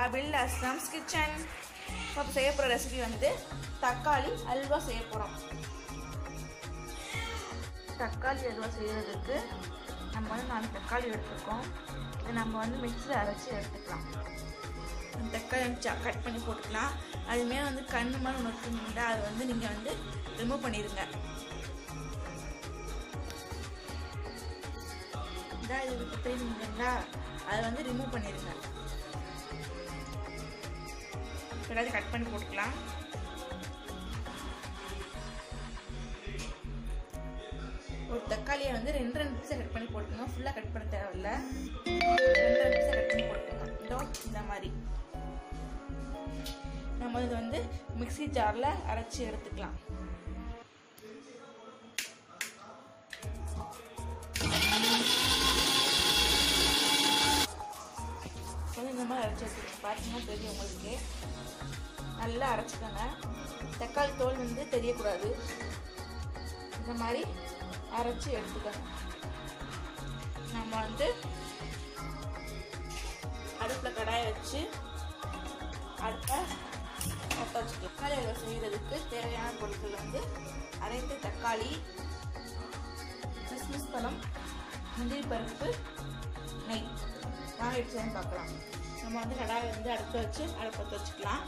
அபில் அஸ்லாம்ஸ் kitchen இப்போ செய்ய போகிற ரெசிபி வந்து தக்காளி அல்வா செய்ய போகிறோம் தக்காளி அல்வா செய்கிறதுக்கு நம்ம வந்து நாலு தக்காளி எடுத்துருக்கோம் இதை நம்ம வந்து மிக்சியில் அரைச்சி எடுத்துக்கலாம் அந்த தக்காளி கட் பண்ணி போட்டுக்கலாம் அதுமே வந்து கண்ணு மாதிரி ஒன்று இருக்குங்களா அது வந்து நீங்கள் வந்து ரிமூவ் பண்ணிடுங்க இதான் இது விட்டு தெரியுங்களா அதை வந்து ரிமூவ் பண்ணிடுங்க எல்லாத்தையும் கட் பண்ணி போட்டுக்கலாம் ஒரு தக்காளியை வந்து ரெண்டு ரெண்டு பீஸை கட் பண்ணி போட்டுக்கோங்க ஃபுல்லாக கட் பண்ண தேவையில்ல ரெண்டு ரெண்டு பீஸை கட் பண்ணி போட்டுக்கோங்க இதோ இந்த மாதிரி நம்ம இதை வந்து மிக்சி ஜாரில் அரைச்சி எடுத்துக்கலாம் கொஞ்சம் இந்த மாதிரி அரைச்சி எடுத்துக்கலாம் பார்த்தீங்கன்னா தெரியும் உங்களுக்கு நல்லா அரைச்சிக்கோங்க தக்காளி தோல் வந்து தெரியக்கூடாது இந்த மாதிரி அரைச்சி எடுத்துக்கோங்க நம்ம வந்து அடுப்பில் கடாயை வச்சு அடுப்பை பற்ற வச்சுக்கலாம் தக்காளி அல்வா செய்கிறதுக்கு தேவையான பொருட்கள் வந்து அரைத்த தக்காளி கிறிஸ்மஸ் பழம் முந்திரி பருப்பு நெய் வாங்க எடுத்து பார்க்கலாம் நம்ம வந்து கடாயை வந்து அடுப்பை வச்சு அடுப்பை பற்ற வச்சுக்கலாம்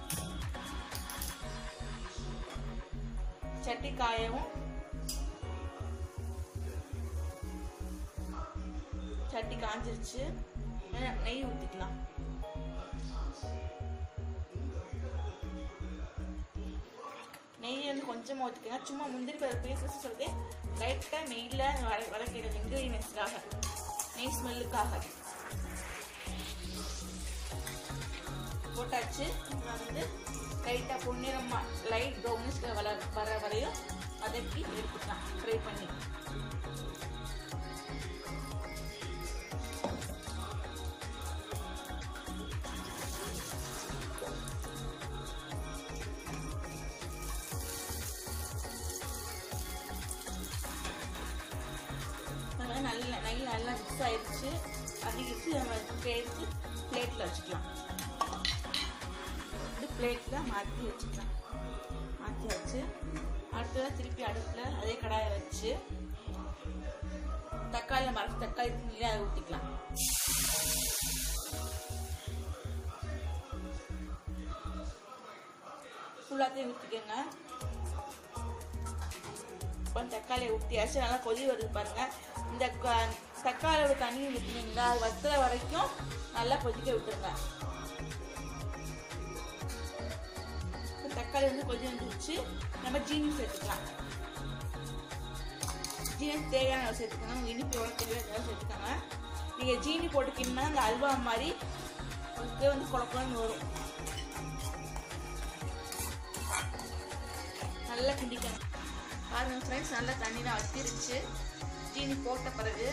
சட்டி காயவும் சட்டி காஞ்சிருச்சு நெய் ஊற்றிக்கலாம் நெய் வந்து கொஞ்சமாக ஊற்றிக்கங்க சும்மா முந்திரி பருப்பு சொல்லிட்டு லைட்டாக நெய்யில் வர வளர்க்கிறது இன்க்ரீடியன்ஸ்க்காக நெய் ஸ்மெல்லுக்காக போட்டாச்சு நான் வந்து லைட்டாக பொன்னிறமாக லைட் ப்ரௌனிஷ் வள வர வரையும் வதக்கி எடுத்துக்கலாம் ஃப்ரை பண்ணி நல்லா நெய் நல்லா மிக்ஸ் ஆயிடுச்சு அதிகிட்டு நம்ம எடுத்து பிளேட்டில் வச்சுக்கலாம் இது பிளேட்டில் மாற்றி வச்சுக்கலாம் மாற்றி வச்சு அடுத்ததான் திருப்பி அடுப்பில் அதே கடாயை வச்சு தக்காளி மரத்து தக்காளி நீரை அதை ஊற்றிக்கலாம் ஃபுல்லாத்தையும் ஊற்றிக்கோங்க இப்போ தக்காளியை ஊற்றியாச்சு நல்லா கொதி வருது பாருங்க இந்த தக்காளியோட தண்ணி ஊற்றினீங்களா அது வத்துற வரைக்கும் நல்லா கொதிக்க விட்டுருங்க தக்காளி வந்து கொதி வந்துருச்சு நம்ம ஜீனி சேர்த்துக்கலாம் ஜீனி தேவையான அளவு சேர்த்துக்கோங்க உங்கள் இனிப்பு எவ்வளோ தேவையான அளவு சேர்த்துக்கோங்க நீங்கள் ஜீனி போட்டுக்கிங்கன்னா அந்த அல்வா மாதிரி உங்களுக்கு வந்து குழப்பம்னு வரும் நல்லா கிண்டிக்கணும் பாருங்க ஃப்ரெண்ட்ஸ் நல்லா தண்ணிலாம் வத்திருச்சு ஜீனி போட்ட பிறகு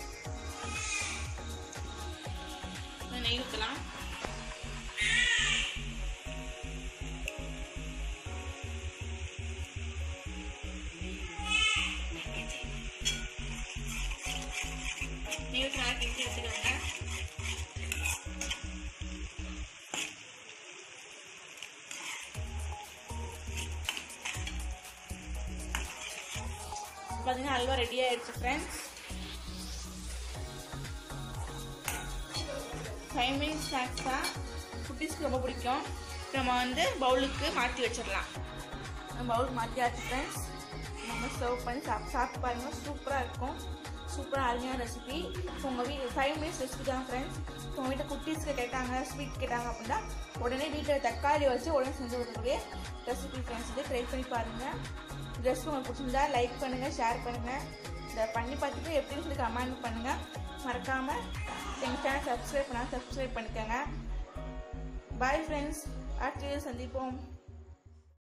நெய் ஊற்றலாம் நெய் ஊற்றி நல்லா கிண்டி வச்சுக்கோங்க பார்த்தீங்கன்னா அல்வா ரெடி ஆயிடுச்சு ஃப்ரெண்ட்ஸ் ஃபைவ் மினிட்ஸ் ஸ்நாக்ஸ் தான் குட்டீஸ்க்கு ரொம்ப பிடிக்கும் நம்ம வந்து பவுலுக்கு மாற்றி வச்சிடலாம் நம்ம பவுலுக்கு மாற்றியாச்சு ஃப்ரெண்ட்ஸ் நம்ம சர்வ் பண்ணி சாப் சாப்பிட்டு பாருங்கள் சூப்பராக இருக்கும் சூப்பராக அருமையான ரெசிபி உங்கள் வீ ஃபைவ் மினிட்ஸ் ரெசிபி தான் ஃப்ரெண்ட்ஸ் உங்கள் வீட்டில் குட்டீஸ்க்கு கேட்டாங்க ஸ்வீட் கேட்டாங்க அப்படின்னா உடனே வீட்டில் தக்காளி வச்சு உடனே செஞ்சு கொடுக்கக்கூடிய ரெசிபி ஃப்ரெண்ட்ஸ் இது ட்ரை பண்ணி பாருங்கள் ட்ரெஸ் உங்களுக்கு பிடிச்சிருந்தா லைக் பண்ணுங்கள் ஷேர் பண்ணுங்கள் இதை பண்ணி பார்த்துட்டு எப்படின்னு சொல்லி கமெண்ட் பண்ணுங்கள் மறக்காமல் எங்கள் சேனல் சப்ஸ்கிரைப் பண்ணால் சப்ஸ்கிரைப் பண்ணிக்கோங்க பாய் ஃப்ரெண்ட்ஸ் அடுத்த சந்திப்போம்